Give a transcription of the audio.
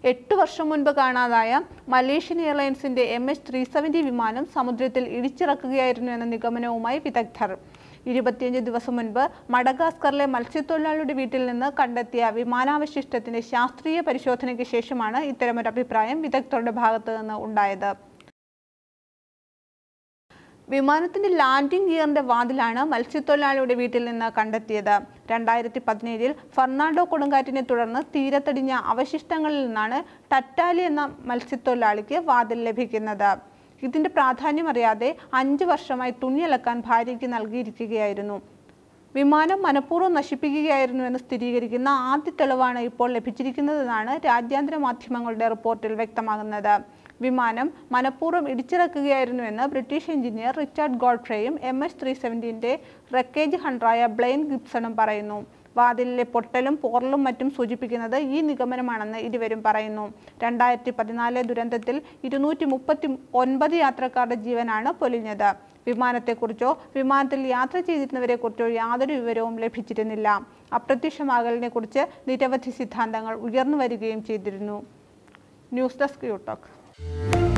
എട്ട് വർഷം മുൻപ് കാണാതായ മലേഷ്യൻ എയർലൈൻസിന്റെ എം എച്ച് ത്രീ സെവൻറ്റി വിമാനം സമുദ്രത്തിൽ ഇടിച്ചിറക്കുകയായിരുന്നു എന്ന നിഗമനവുമായി വിദഗ്ധർ ഇരുപത്തിയഞ്ച് ദിവസം മുൻപ് മഡഗാസ്കറിലെ മത്സ്യത്തൊഴിലാളിയുടെ വീട്ടിൽ നിന്ന് കണ്ടെത്തിയ വിമാനാവശിഷ്ടത്തിന്റെ ശാസ്ത്രീയ പരിശോധനയ്ക്ക് ശേഷമാണ് ഇത്തരമൊരു അഭിപ്രായം വിദഗ്ധരുടെ ഭാഗത്തു നിന്ന് ഉണ്ടായത് വിമാനത്തിന്റെ ലാൻഡിംഗ് ഗിയറിന്റെ വാതിലാണ് മത്സ്യത്തൊഴിലാളിയുടെ വീട്ടിൽ നിന്ന് കണ്ടെത്തിയത് രണ്ടായിരത്തി പതിനേഴിൽ ഫെർണാണ്ടോ കൊടുങ്കാറ്റിനെ തുടർന്ന് തീരത്തടിഞ്ഞ അവശിഷ്ടങ്ങളിൽ നിന്നാണ് ടറ്റാലി എന്ന മത്സ്യത്തൊഴിലാളിക്ക് വാതിൽ ലഭിക്കുന്നത് ഇതിന്റെ പ്രാധാന്യം അറിയാതെ അഞ്ച് വർഷമായി തുണിയലക്കാൻ ഭാര്യയ്ക്ക് നൽകിയിരിക്കുകയായിരുന്നു വിമാനം മനഃപൂർവ്വം നശിപ്പിക്കുകയായിരുന്നു എന്ന് സ്ഥിരീകരിക്കുന്ന ആദ്യ തെളിവാണ് ഇപ്പോൾ ലഭിച്ചിരിക്കുന്നതെന്നാണ് രാജ്യാന്തര മാധ്യമങ്ങളുടെ റിപ്പോർട്ടിൽ വ്യക്തമാകുന്നത് വിമാനം മനഃപൂർവ്വം ഇടിച്ചിറക്കുകയായിരുന്നുവെന്ന് ബ്രിട്ടീഷ് എഞ്ചിനീയർ റിച്ചാർഡ് ഗോഡ്ഫ്രേയും എം എച്ച് ത്രീ സെവൻറ്റീൻ്റെ റെക്കേജ് ഹണ്ടറായ ബ്ലെയിൻ ഗിബ്സണും പറയുന്നു വാതിലിലെ പൊട്ടലും പോറലും മറ്റും സൂചിപ്പിക്കുന്നത് ഈ നിഗമനമാണെന്ന് ഇരുവരും പറയുന്നു രണ്ടായിരത്തി പതിനാല് ദുരന്തത്തിൽ ഇരുന്നൂറ്റി മുപ്പത്തി ഒൻപത് യാത്രക്കാരുടെ ജീവനാണ് പൊലിഞ്ഞത് വിമാനത്തെക്കുറിച്ചോ വിമാനത്തിൽ യാത്ര ചെയ്തിരുന്നവരെക്കുറിച്ചോ യാതൊരു വിവരവും ലഭിച്ചിരുന്നില്ല അപ്രത്യക്ഷമാകലിനെക്കുറിച്ച് നിരവധി സിദ്ധാന്തങ്ങൾ ഉയർന്നു വരികയും ചെയ്തിരുന്നു ന്യൂസ് ഡെസ്ക് യൂട്ടോക്ക്